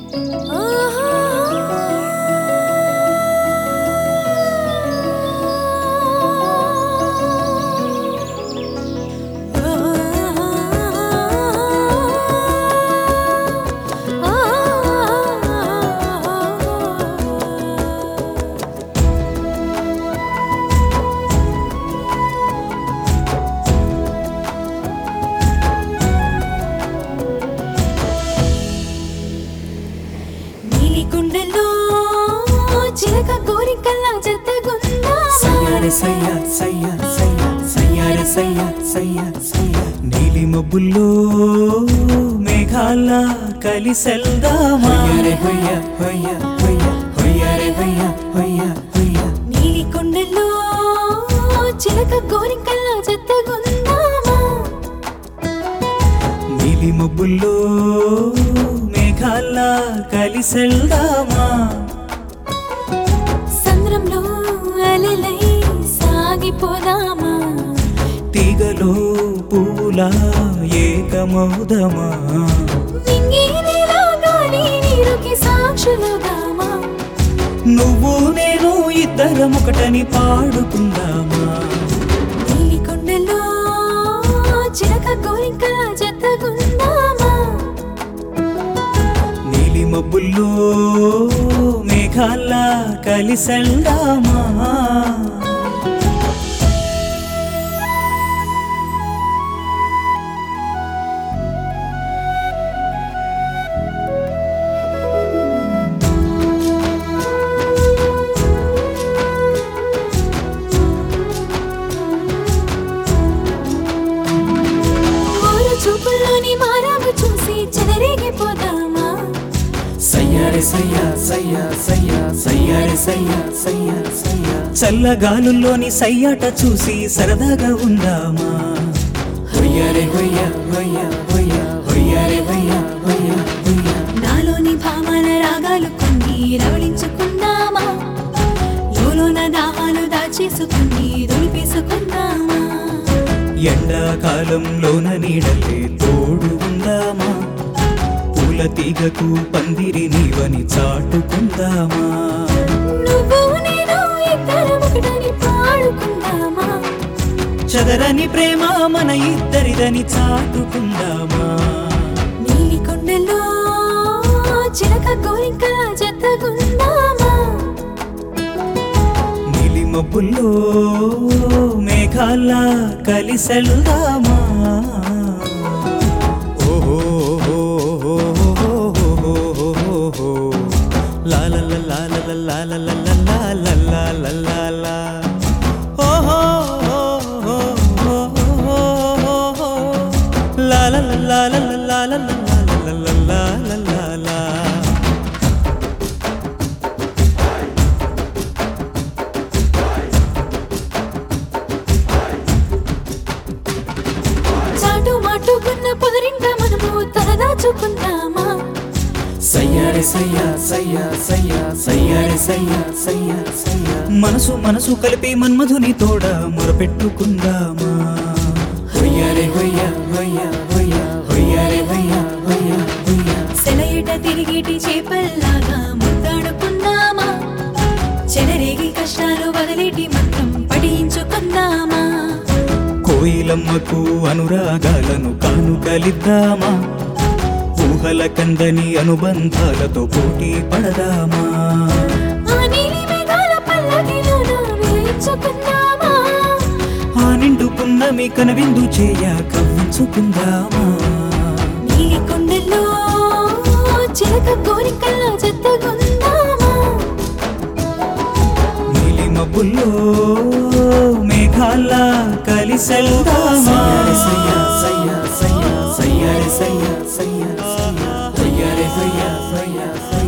నీలిగుండెలో చిలక కోరికల్లా జతగుందా సయ్యారే సయ్యా సయ్యా సయ్యా సయ్యారే సయ్యా సయ్యా సయ్యా నీలి మబ్బుల్లో మేఘాల కలిసెల్దామా హొయ్యారే హొయ్యా హొయ్యా హొయ్యా హొయ్యారే హొయ్యా హొయ్యా హొయ్యా నీలిగుండెలో చిలక కోరికల్లా జతగుందామా నీలి మబ్బుల్లో మేఘాల కలిసెల్దామా సంద్రంలో అలలై సాగిపోదామా తీగలో పూలా ఏకమౌదమా నింగి నేల గాలి నీరుకి సాక్షులుగామా నువ్వు నేను ఇద్దరం ఒకటని పాడుకుందామా నీలికొండలో చిలక కోరికల్లా జతగుందామా నీలి మబ్బుల్లో మేఘాల్లా కలిసెల్దామా ఊరు చూపుల్లోని మారాము చూసి చెలరేగిపోదామా సయ్యారే సయ్యా సయ్యా సయ్యా సయ్యారే సయ్యా సయ్యా సయ్యా చల్లగాలుల్లోని సయ్యాట చూసి సరదాగా ఉందామా హొయ్యారే హొయ్యా హొయ్యా హొయ్యా హొయ్యారే హొయ్యా హొయ్యా హొయ్యా నాలోని భామాల రాగాలు కొన్ని రవళించుకుందామా లోలోన దాహాలు దాచేసుకుని దులిపేసుకుందామా ఎండాకాలంలోన నీడలే తోడు ఉందామా పూల తీగకు పందిరి నీవని చాటుకుందామా నువ్వు నేను ఇద్దరం ఒకటని పాడుకుందామా చదరని ప్రేమ మన ఇద్దరిదని చాటుకుందామా నీలి కొండలో చిలక కోరికల జతగుందామా నీలి మబ్బుల్లో మేఘాల్లా కలిసెల్దామా ఓహో లా లా లా లా లా లా లా లా లా లా లా లా లా లా ఓహో లా లా లా లా లా లా లా లా లా లా లా లా లా చాటు మాటుకున్న పొదరింట మనము తలదాచుకుందామా సయ్యారే సయ్యా సయ్యా సయ్యా సయ్యారే సయ్యా సయ్యా సయ్యా మనసు మనసు కలిపి మన్మధుని తోడ మొరపెట్టుకుందామా హొయ్యారే హొయ్యా హొయ్యా హొయ్యా హొయ్యారే హొయ్యా హొయ్యా హొయ్యా సెలయట తిరిగిటి చేపల్లాగా ముద్దాడుకుందామా చెలరేగి కష్టాలు వదిలేటి మంత్రం పఠించుకుందామా కోయిలమ్మకు అనురాగాలను కానుకలిద్దామా ఊహల కందని అనుబంధాలతో పోటీ పడదామా ఆ నీలి మేఘాల పల్లకిలోన వేయించుకుందామా ఆ నిండుకున్న మీ కనవిందు చేయ కవ్వించుకుందామా నీలి కొండల్లో చిలక కోరికల్లా జతగుందామా నీలి మబ్బుల్లో మేఘాల్లా కలిసెల్దామా సయ్యా సయ్యా సయ్యా సయ్యారే సయ్యా సయ్యా సయ్యారే సయ్యా సయ్యా సయ్యా